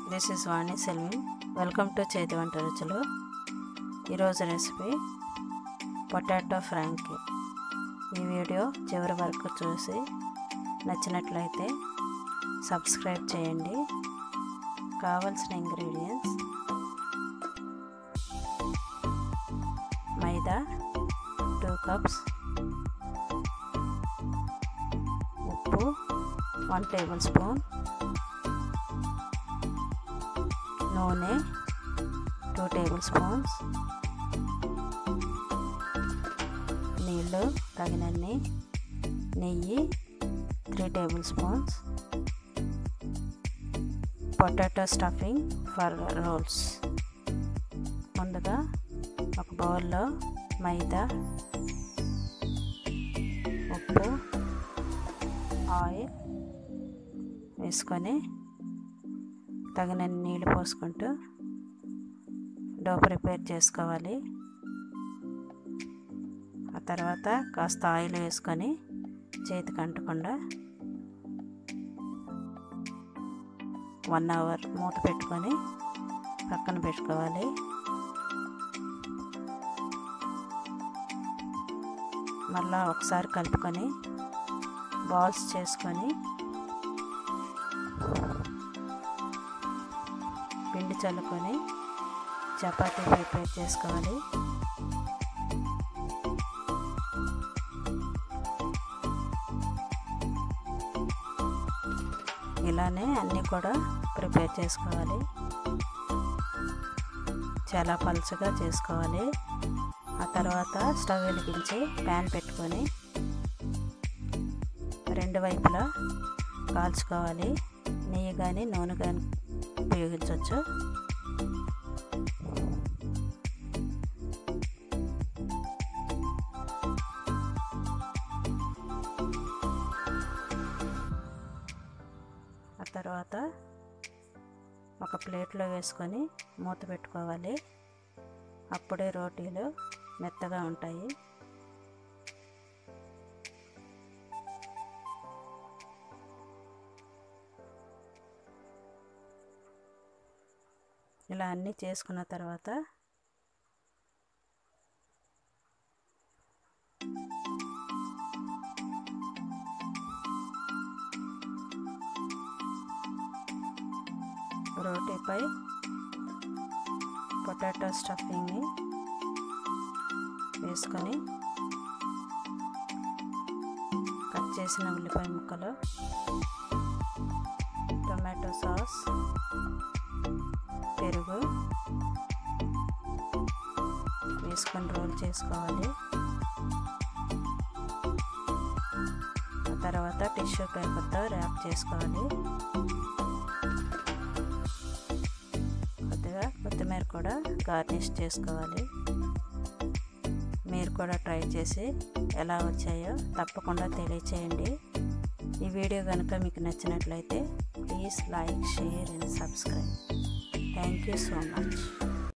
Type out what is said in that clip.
this is Vani Selvi welcome to చేతి వంట రుచులు ఈరోజు రెసిపీ పొటాటో ఫ్రాంకీ ఈ వీడియో చివరి వరకు చూసి నచ్చినట్లయితే సబ్స్క్రైబ్ చేయండి కావలసిన ఇంగ్రీడియంట్స్ మైదా టూ కప్స్ ఉప్పు వన్ టేబుల్ స్పూన్ నూనె టూ టేబుల్ స్పూన్స్ నీళ్ళు తగినన్ని నెయ్యి three tablespoons potato stuffing for rolls ముందుగా ఒక బౌల్లో మైదా ఉప్పు ఆయిల్ వేసుకొని తగినన్ని నీళ్ళు పోసుకుంటూ డో ప్రిపేర్ చేసుకోవాలి ఆ తర్వాత కాస్త ఆయిల్ వేసుకొని చేతికి అంటకుండా వన్ అవర్ మూత పెట్టుకొని పక్కన పెట్టుకోవాలి మళ్ళా ఒకసారి కలుపుకొని బాల్స్ చేసుకొని పిండి చల్లుకొని చపాతీ ప్రిపేర్ చేసుకోవాలి ఇలానే అన్నీ కూడా ప్రిపేర్ చేసుకోవాలి చాలా పలుచగా చేసుకోవాలి ఆ తర్వాత స్టవ్ వెలిగించి ప్యాన్ పెట్టుకొని రెండు వైపులా కాల్చుకోవాలి నెయ్యి కానీ నూనె కానీ ఉపయోగించవచ్చు ఆ తర్వాత ఒక ప్లేట్లో వేసుకొని మూత పెట్టుకోవాలి అప్పుడే రోటీలు మెత్తగా ఉంటాయి ఇలా అన్నీ చేసుకున్న తర్వాత రోటీపై పొటాటో స్టఫింగ్ని వేసుకొని కట్ చేసిన ఉల్లిపాయ ముక్కలు టొమాటో సాస్ పెరుగు వేసుకొని రోల్ చేసుకోవాలి ఆ తర్వాత టిష్యూ పేపర్తో ర్యాప్ చేసుకోవాలి కొద్దిగా కొత్తిమీర కూడా గార్నిష్ చేసుకోవాలి మీరు కూడా ట్రై చేసి ఎలా వచ్చాయో తప్పకుండా తెలియచేయండి ఈ వీడియో కనుక మీకు నచ్చినట్లయితే please like share and subscribe thank you so much